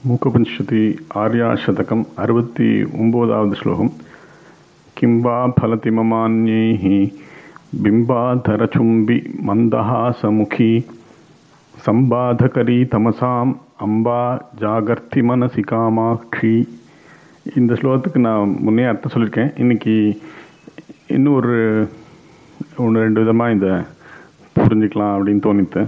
மூக்கபஞ்சதி ஆர்யாசதகம் அறுபத்தி ஒம்போதாவது ஸ்லோகம் கிம்பா ஃபலதி மமான்யைः பிம்பாதரச்சும்பி மந்தஹாசமுகி சம்பாதகரி தமசாம் அம்பா ஜாகர்த்தி மனசி காமாட்சி இந்த ஸ்லோகத்துக்கு நான் முன்னே அர்த்தம் சொல்லியிருக்கேன் இன்னைக்கு இன்னும் ஒரு ஒன்று ரெண்டு விதமாக இந்த புரிஞ்சுக்கலாம் அப்படின்னு தோணித்தேன்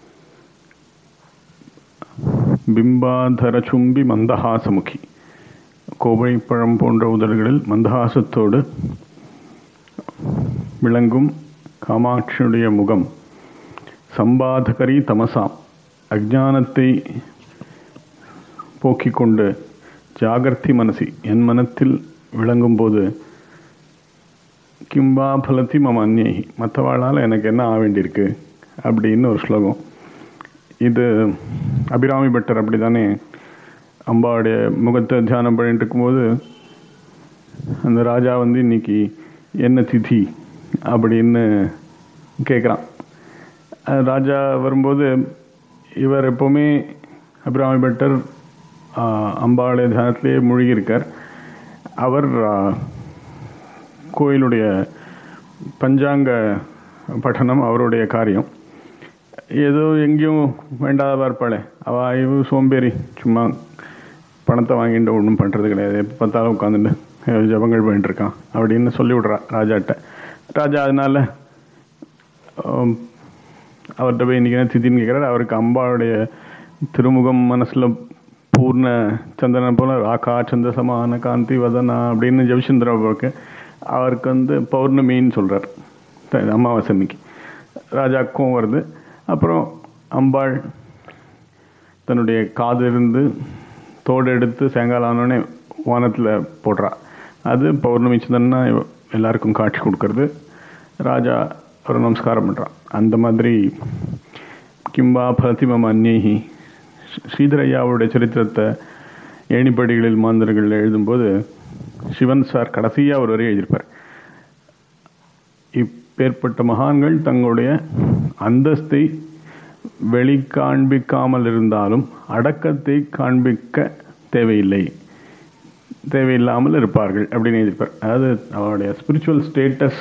பிம்பாதர சும்பி மந்தஹாசமுகி கோவைப்பழம் போன்ற உதடுகளில் மந்தஹாசத்தோடு விளங்கும் காமாட்சியுடைய முகம் சம்பாதகரி தமசாம் அஜானத்தை போக்கிக் கொண்டு ஜாகர்த்தி மனசி என் மனத்தில் விளங்கும்போது கிம்பா பலத்தி மம அந்நேகி மற்றவாளால் எனக்கு என்ன ஆக வேண்டியிருக்கு அப்படின்னு ஒரு ஸ்லோகம் இது அபிராமி பட்டர் அப்படி தானே அம்பாவுடைய முகத்தை தியானம் பண்ணிட்டு இருக்கும்போது அந்த ராஜா வந்து இன்னைக்கு என்ன திதி அப்படின்னு கேட்குறான் ராஜா வரும்போது இவர் எப்போவுமே அபிராமி பட்டர் அம்பாவுடைய தியானத்திலே மூழ்கி இருக்கார் அவர் கோயிலுடைய பஞ்சாங்க பட்டணம் அவருடைய காரியம் ஏதோ எங்கேயும் வேண்டாதவா இருப்பாளே அவள் இவ சோம்பேறி சும்மா பணத்தை வாங்கிட்டு ஒன்றும் பண்ணுறது கிடையாது எப்போ பார்த்தாலும் உட்காந்துட்டு ஜபங்கள் பண்ணிட்டு இருக்கான் அப்படின்னு சொல்லி விட்றா ராஜாட்ட ராஜா அதனால அவர்கிட்ட போய் இன்றைக்கி என்ன திதின்னு கேட்குறாரு அவருக்கு அம்பாவுடைய திருமுகம் மனசில் பூர்ண சந்திரன் போல ராக்கா சந்திரசமான காந்தி வதனா அப்படின்னு ஜெபிச்சந்திராவுக்கு அவருக்கு வந்து பௌர்ணமின்னு சொல்கிறார் அமாவாசைக்கு ராஜாக்கும் வருது அப்புறம் அம்பாள் தன்னுடைய காதிலிருந்து தோடு எடுத்து சேங்காலானோடனே வானத்தில் போடுறா அது பௌர்ணமி சந்திரனா எல்லாருக்கும் காட்சி கொடுக்கறது ராஜா ஒரு நமஸ்காரம் பண்ணுறான் அந்த மாதிரி கிம்பா பிரதிமம் அந்நேகி ஸ்ரீதரையாவுடைய சரித்திரத்தை ஏணிப்படிகளில் மாந்தர்கள் எழுதும்போது சிவன் சார் கடைசியாக ஒரு வரை எழுதியிருப்பார் இப்பேற்பட்ட மகான்கள் தங்களுடைய அந்தஸ்தை வெளி காண்பிக்காமல் இருந்தாலும் அடக்கத்தை காண்பிக்க தேவையில்லை தேவையில்லாமல் இருப்பார்கள் அப்படின்னு எழுதியிருப்பார் அதாவது அவளுடைய ஸ்பிரிச்சுவல் ஸ்டேட்டஸ்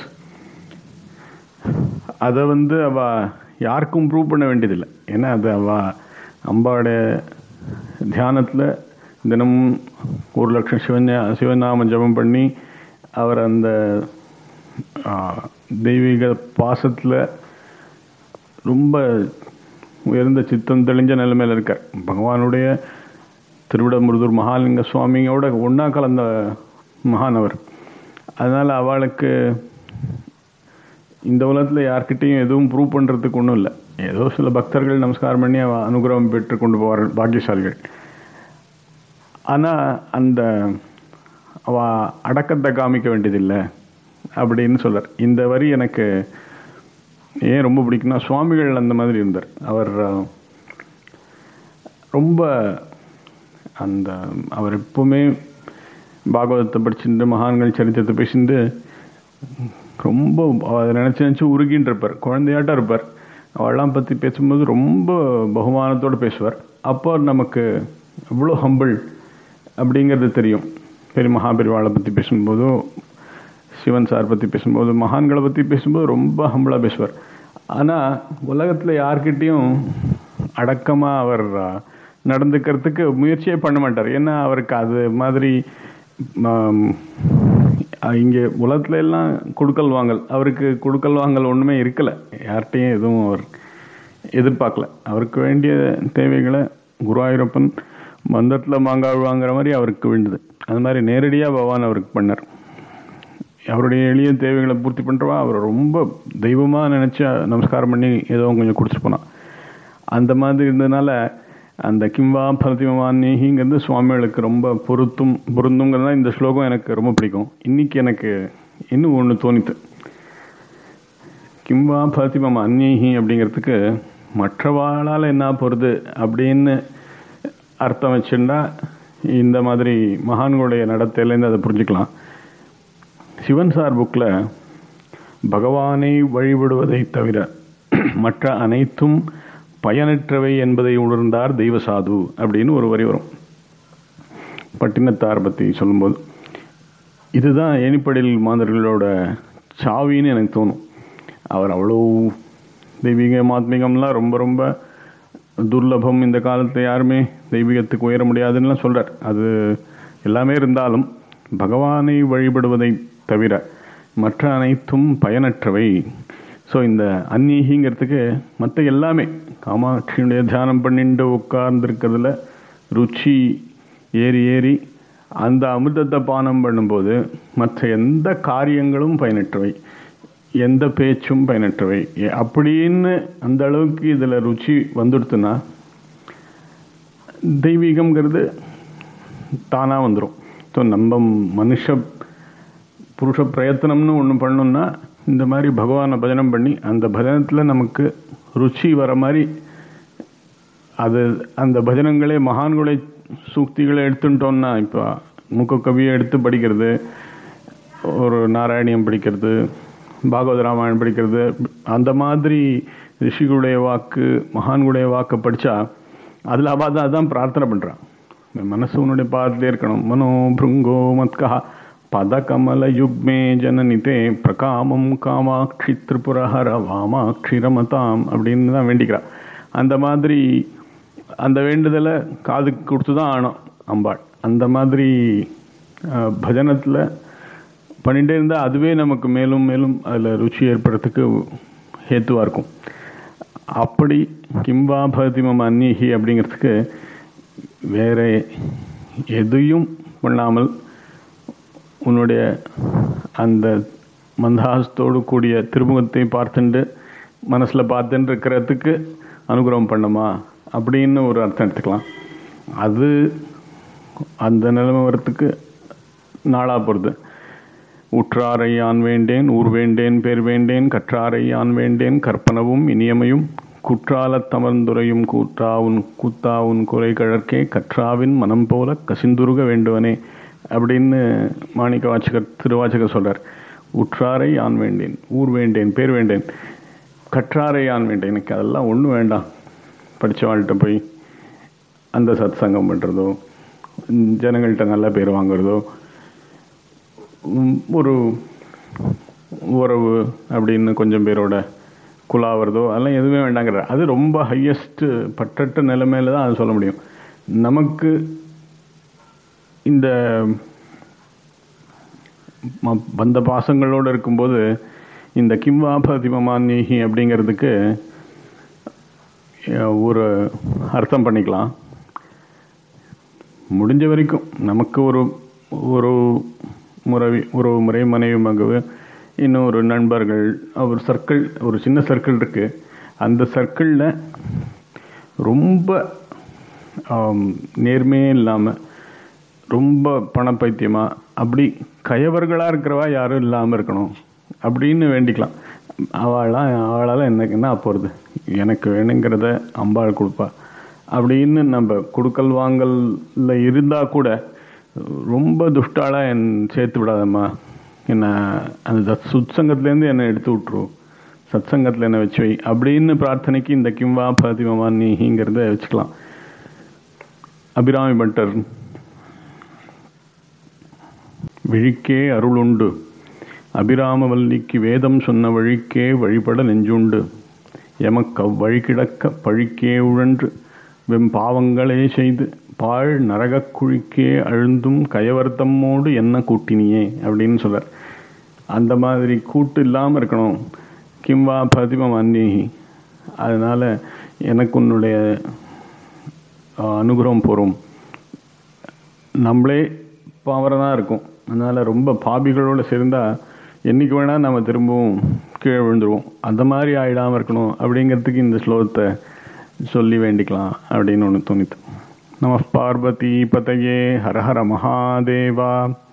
அதை வந்து அவ யாருக்கும் ப்ரூவ் பண்ண வேண்டியதில்லை ஏன்னா அது அவ அம்பாவுடைய தியானத்தில் தினமும் ஒரு லட்சம் சிவஞா சிவநாம ஜபம் பண்ணி அவர் அந்த தெய்வீக பாசத்தில் ரொம்ப உயர்ந்த சித்தம் தெளிஞ்ச நிலைமையில் இருக்கார் பகவானுடைய திருவிடமுருதூர் மகாலிங்க சுவாமியோட ஒன்றா கலந்த மகான் அவர் அதனால் அவளுக்கு இந்த உலகத்தில் யார்கிட்டையும் எதுவும் ப்ரூவ் பண்ணுறதுக்கு ஒன்றும் இல்லை ஏதோ சில பக்தர்கள் நமஸ்காரம் பண்ணி அவ அனுகிரகம் பெற்று கொண்டு போவார்கள் பாக்கியசாலிகள் ஆனால் அந்த அவ அடக்கத்தை காமிக்க வேண்டியதில்லை அப்படின்னு சொல்கிறார் இந்த வரி எனக்கு ஏன் ரொம்ப பிடிக்கும்னா சுவாமிகள் அந்த மாதிரி இருந்தார் அவர் ரொம்ப அந்த அவர் எப்பவுமே பாகவதத்தை படிச்சுட்டு மகான்கள் சரித்திரத்தை பேசிட்டு ரொம்ப அதை நினச்சி நினச்சி உருகின்னு இருப்பார் குழந்தையாட்டம் இருப்பார் அவெல்லாம் பற்றி பேசும்போது ரொம்ப பகுமானத்தோடு பேசுவார் அப்போ நமக்கு எவ்வளோ ஹம்பிள் அப்படிங்கிறது தெரியும் பெரிய மகாபெரிவாளை பற்றி பேசும்போதும் சிவன் சார் பற்றி பேசும்போது மகான்களை பற்றி பேசும்போது ரொம்ப ஹம்பிளாக பேசுவார் ஆனால் உலகத்தில் யார்கிட்டையும் அடக்கமாக அவர் நடந்துக்கிறதுக்கு முயற்சியே பண்ண மாட்டார் ஏன்னா அவருக்கு அது மாதிரி இங்கே உலகத்துல எல்லாம் கொடுக்கல் வாங்கல் அவருக்கு கொடுக்கல் வாங்கல் ஒன்றுமே இருக்கலை யார்கிட்டையும் எதுவும் அவர் எதிர்பார்க்கல அவருக்கு வேண்டிய தேவைகளை குருவாயூரப்பன் மந்தத்தில் மாங்காய் வாங்குற மாதிரி அவருக்கு வேண்டுது அது மாதிரி நேரடியாக பகவான் அவருக்கு பண்ணார் அவருடைய எளிய தேவைகளை பூர்த்தி பண்ணுறவா அவர் ரொம்ப தெய்வமாக நினச்சி நமஸ்காரம் பண்ணி ஏதோ கொஞ்சம் கொடுத்துட்டு போனான் அந்த மாதிரி இருந்ததுனால அந்த கிம்பா பிரதிமமானிங்கிறது சுவாமிகளுக்கு ரொம்ப பொருத்தும் பொருந்துங்கிறது இந்த ஸ்லோகம் எனக்கு ரொம்ப பிடிக்கும் இன்னைக்கு எனக்கு இன்னும் ஒன்று தோணித்து கிம்பா பிரதிமம் அந்நீகி அப்படிங்கிறதுக்கு மற்றவாளால் என்ன பொறுது அப்படின்னு அர்த்தம் வச்சுட்டா இந்த மாதிரி மகான்களுடைய நடத்தையிலேருந்து அதை புரிஞ்சுக்கலாம் சிவன் சார் புக்கில் பகவானை வழிபடுவதை தவிர மற்ற அனைத்தும் பயனற்றவை என்பதை உணர்ந்தார் தெய்வ சாது அப்படின்னு ஒரு வரி வரும் பட்டினத்தார் பற்றி சொல்லும்போது இதுதான் ஏனிப்படியில் மாந்தர்களோட சாவின்னு எனக்கு தோணும் அவர் அவ்வளோ தெய்வீகம் ஆத்மீகம்லாம் ரொம்ப ரொம்ப துர்லபம் இந்த காலத்தில் யாருமே தெய்வீகத்துக்கு உயர முடியாதுன்னுலாம் சொல்கிறார் அது எல்லாமே இருந்தாலும் பகவானை வழிபடுவதை தவிர மற்ற அனைத்தும் பயனற்றவை ஸோ இந்த அந்நீகிங்கிறதுக்கு மற்ற எல்லாமே காமாட்சியுடைய தியானம் பண்ணிட்டு உட்கார்ந்துருக்கிறதுல ருச்சி ஏறி ஏறி அந்த அமிர்தத்தை பானம் பண்ணும்போது மற்ற எந்த காரியங்களும் பயனற்றவை எந்த பேச்சும் பயனற்றவை எ- அப்படின்னு அந்த அளவுக்கு இதில் ருச்சி வந்துடுத்துன்னா தெய்வீகம்ங்கிறது தானாக வந்துடும் ஸோ நம்ம மனுஷ புருஷ பிரயத்தனம்னு ஒன்று பண்ணோம்னா இந்த மாதிரி பகவானை பஜனம் பண்ணி அந்த பஜனத்தில் நமக்கு ருச்சி வர மாதிரி அது அந்த பஜனங்களே மகான்களை சூக்திகளை எடுத்துட்டோம்னா இப்போ முக்க கவியை எடுத்து படிக்கிறது ஒரு நாராயணியம் படிக்கிறது பாகவத ராமாயணம் படிக்கிறது அந்த மாதிரி ரிஷிகளுடைய வாக்கு மகான்களுடைய வாக்கை படித்தா அதில் அவள் தான் அதான் பிரார்த்தனை பண்ணுறான் மனசு உன்னுடைய பாதத்திலே இருக்கணும் மனோ பிருங்கோ மத்கா பத கமல யுக்மே ஜனனிதே பிரகாமம் காமாட்சி திரிபுரஹர வாமாட்சி ரமதாம் அப்படின்னு தான் வேண்டிக்கிறா அந்த மாதிரி அந்த வேண்டுதலை காதுக்கு கொடுத்து தான் ஆனோம் அம்பாள் அந்த மாதிரி அஹ், பஜனத்தில் பண்ணிகிட்டே இருந்தால் அதுவே நமக்கு மேலும் மேலும் அதில் ருச்சி ஏற்படுறதுக்கு ஹேத்துவாக இருக்கும் அப்படி கிம்பா பகதி மம அந்நீகி அப்படிங்கிறதுக்கு வேற எதையும் பண்ணாமல் உன்னுடைய அந்த மந்தஹாசத்தோடு கூடிய திருமுகத்தை பார்த்துண்டு மனசில் பார்த்துட்டு இருக்கிறதுக்கு அனுகிரகம் பண்ணுமா அப்படின்னு ஒரு அர்த்தம் எடுத்துக்கலாம் அது அந்த நிலைமை வரத்துக்கு நாளாக போகிறது உற்றாரை யான் வேண்டேன் ஊர் வேண்டேன் பேர் வேண்டேன் கற்றாரை யான் வேண்டேன் கற்பனவும் இனியமையும் குற்றாலத் தமர்ந்துரையும் கூற்றாவுன் கூத்தாவுன் குறை கழற்கே கற்றாவின் மனம் போல கசிந்துருக வேண்டுவனே அப்படின்னு மாணிக்க வாச்சகர் திருவாச்சகர் சொல்றார் உற்றாரை யான் வேண்டேன் ஊர் வேண்டேன் பேர் வேண்டேன் கற்றாரை யான் வேண்டேன் எனக்கு அதெல்லாம் ஒன்றும் வேண்டாம் படித்தவாள்கிட்ட போய் அந்த சத் சங்கம் பண்ணுறதோ ஜனங்கள்கிட்ட நல்ல பேர் வாங்குறதோ உம், ஒரு உறவு அப்படின்னு கொஞ்சம் பேரோட குலாவறதோ அதெல்லாம் எதுவுமே வேண்டாங்கிற அது ரொம்ப ஹையஸ்ட் பட்டற்ற நிலைமையில தான் அது சொல்ல முடியும் நமக்கு இந்த ம- பந்த பாசங்களோடு இருக்கும்போது இந்த கிம்வா பதிமமான்யி அப்படிங்கிறதுக்கு அஹ், ஒரு அர்த்தம் பண்ணிக்கலாம் முடிஞ்ச வரைக்கும் நமக்கு ஒரு ஒரு முறை ஒரு முறை மனைவி மகவு இன்னும் ஒரு நண்பர்கள் ஒரு சர்க்கிள் ஒரு சின்ன சர்க்கிள் இருக்கு அந்த சர்க்கிளில் ரொம்ப ஆம், நேர்மையே இல்லாமல் ரொம்ப பணப்பைத்தியமா அப்படி கயவர்களாக இருக்கிறவா யாரும் இல்லாமல் இருக்கணும் அப்படின்னு வேண்டிக்கலாம் அவளாம் அவளால் எனக்கு என்ன போகிறது எனக்கு வேணுங்கிறத அம்பாள் கொடுப்பா அப்படின்னு நம்ம கொடுக்கல் வாங்கல்ல இருந்தால் கூட ரொம்ப துஷ்டாளாக என் சேர்த்து விடாதம்மா என்ன அந்த சுத்சங்கத்துலேருந்து என்னை எடுத்து விட்ரு சத்சங்கத்தில் என்னை வச்சு வை அப்படின்னு பிரார்த்தனைக்கு இந்த கிம்வா பதிமமா நீங்கிறத வச்சுக்கலாம் அபிராமி பட்டர் விழிக்கே அருளுண்டு அபிராமவல்லிக்கு வேதம் சொன்ன வழிக்கே வழிபட நெஞ்சுண்டு எமக்கு அவ்வழி கிடக்க பழிக்கே உழன்று வெம் பாவங்களே செய்து பாழ் நரகக் குழிக்கே அழுந்தும் கயவர்த்தம்மோடு என்ன கூட்டினியே அப்படின்னு சொல்றார் அந்த மாதிரி கூட்டு இல்லாமல் இருக்கணும் கிம்வா பதிமம் அந்நீகி அதனால எனக்கு உன்னுடைய அஹ், அனுகிரகம் போரும் நம்மளே பாவரதான் இருக்கும் அதனால் ரொம்ப பாபிகளோடு சேர்ந்தா என்னைக்கு வேணால் நம்ம திரும்பவும் கீழே விழுந்துருவோம் அந்த மாதிரி ஆயிடாமல் இருக்கணும் அப்படிங்கிறதுக்கு இந்த ஸ்லோகத்தை சொல்லி வேண்டிக்கலாம் அப்படின்னு ஒன்று தோணித்து நம பார்வதி பதையே ஹர ஹர மகாதேவா